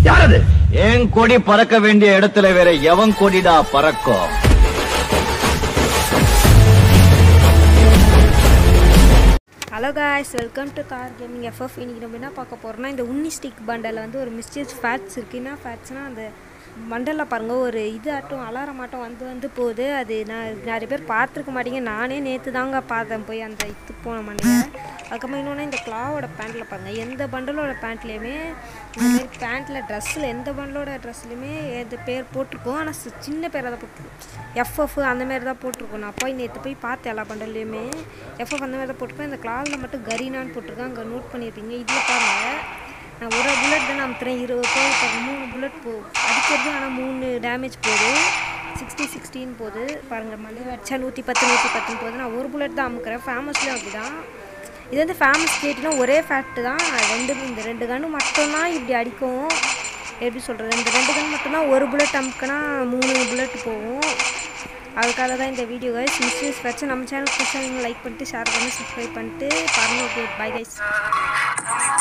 யாரது என் கொடி பறக்க வேண்டிய இடத்துல வேற எவன் கொடிடா பறக்கும் hello guys welcome to car gaming FF இன்றைக்கி நம்ம என்ன பார்க்க போகிறோம்னா இந்த உன்னி ஸ்டிக் பண்டலில் வந்து ஒரு மிஸ்டேஜ் ஃபேட்ஸ் இருக்குது என்ன ஃபேட்ஸ்னால் அந்த பண்டலில் பாருங்கள் ஒரு இது ஆட்டம் அலாரம் ஆட்டம் வந்து வந்து போகுது அது நான் நிறைய பேர் பார்த்துருக்க மாட்டீங்க நானே நேற்று தாங்க பார்த்தேன் போய் அந்த இது போன மண்டியில் அதுக்கப்புறம் இன்னொன்று இந்த கிளாவோட பேண்ட்டில் பாருங்கள் எந்த பண்டலோட பேண்ட்லேயுமே இந்த மாதிரி பேண்ட்டில் ட்ரெஸ்ஸில் எந்த பண்டலோட ட்ரெஸ்லையுமே எது பேர் போட்டிருக்கோம் ஆனால் சி- சின்ன பேரை தான் போட்டிருக்கோம் எஃப்எஃப் அந்த மாதிரி தான் போட்டிருக்கோம் நான் போய் நேற்று போய் பார்த்தேன் எல்லா பண்டல்லையுமே எஃப்எஃப் அந்த மாதிரி தான் போட்டிருக்கோம் இந்த கிளாவில் மட்டும் கரீனான்னு போட்டிருக்கேன் அங்கே நோட் பண்ணியிருப்பீங்க இதில் பாருங்கள் நான் ஒரு புல்லட் தான் அமுத்துறேன் இருபது போய் பாருங்க மூணு புல்லட் போ அடிக்கிறது ஆனால் மூணு டேமேஜ் போகுது சிக்ஸ்டி சிக்ஸ்டின்னு போகுது பாருங்கள் மணி அடிச்சா நூற்றி பத்து நூற்றி பத்துன்னு போகுது நான் ஒரு புல்லட் தான் அமுக்கிறேன் ஃபேமஸ்லேயும் அப்படி தான் இது வந்து ஃபேமஸ் கேட்டுனா ஒரே ஃபேக்ட் தான் ரெண்டு இந்த ரெண்டு கன்று மட்டும்தான் இப்படி அடிக்கும் எப்படி சொல்கிறது இந்த ரெண்டு கன் மட்டும்தான் ஒரு புல்லட் அமுக்குனா மூணு புல்லட் போகும் அதுக்காக தான் இந்த வீடியோ கைஸ் மிஸ்யூஸ் வச்சு நம்ம சேனல் புதுசாக நீங்கள் லைக் பண்ணிட்டு ஷேர் பண்ணி சப்ஸ்கிரைப் பண்ணிட்டு பாருங்கள் ஓகே பை கைஸ்